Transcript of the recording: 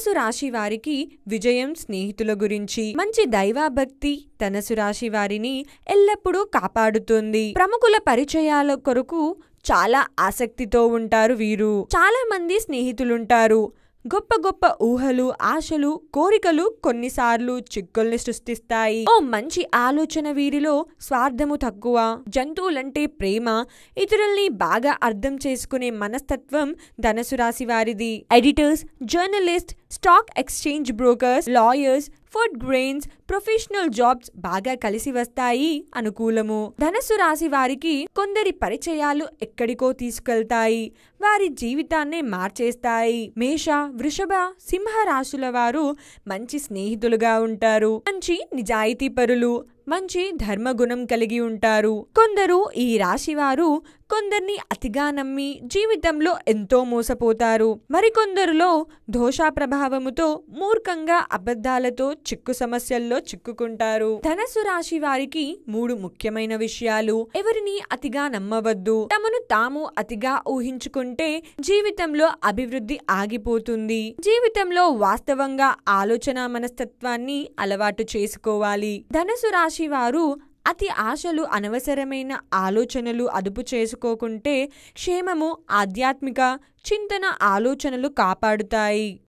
ధనసు రాశి వారికి విజయం స్నేహితుల గురించి మంచి దైవభక్తి ధనసు రాశి వారిని ఎల్లప్పుడూ కాపాడుతుంది ప్రముఖుల పరిచయాల కొరకు చాలా ఆసక్తితో ఉంటారు వీరు చాలా మంది స్నేహితులుంటారు గొప్ప గొప్ప ఊహలు ఆశలు కోరికలు కొన్నిసార్లు చిక్కుల్ని సృష్టిస్తాయి ఓ మంచి ఆలోచన వీరిలో స్వార్థము తక్కువ జంతువులంటే ప్రేమ ఇతరుల్ని బాగా అర్థం చేసుకునే మనస్తత్వం ధనసు రాశి వారిది editors journalist stock exchange brokers lawyers food grains professional jobs బాగా కలిసి వస్తాయి అనుకూలము ధనస్సు రాశి వారికి కొందరి పరిచయాలు ఎక్కడికో తీసుకెళ్తాయి వారి జీవితాన్నే మార్చేస్తాయి మేష వృషభ సింహ రాశుల వారు మంచి స్నేహితులుగా ఉంటారు మంచి నిజాయితీ పరులు మంచి ధర్మగుణం కలిగి ఉంటారు కొందరు ఈ రాశి వారు కొందరిని అతిగా నమ్మి జీవితంలో ఎంతో మోసపోతారు మరికొందరిలో దోషా ప్రభావముతో మూర్ఖంగా అబద్ధాలతో చిక్కు సమస్యల్లో చిక్కుకుంటారు ధనస్సు రాశి వారికి మూడు ముఖ్యమైన విషయాలు ఎవరిని అతిగా నమ్మవద్దు తమను తాము అతిగా ఊహించుకుంటే జీవితంలో అభివృద్ధి ఆగిపోతుంది జీవితంలో వాస్తవంగా ఆలోచన మనస్తత్వాన్ని అలవాటు చేసుకోవాలి ధనసు రాశి వారు అతి ఆశలు అనవసరమైన ఆలోచనలు అదుపు చేసుకోకుంటే క్షేమము ఆధ్యాత్మిక చింతన ఆలోచనలు కాపాడుతాయి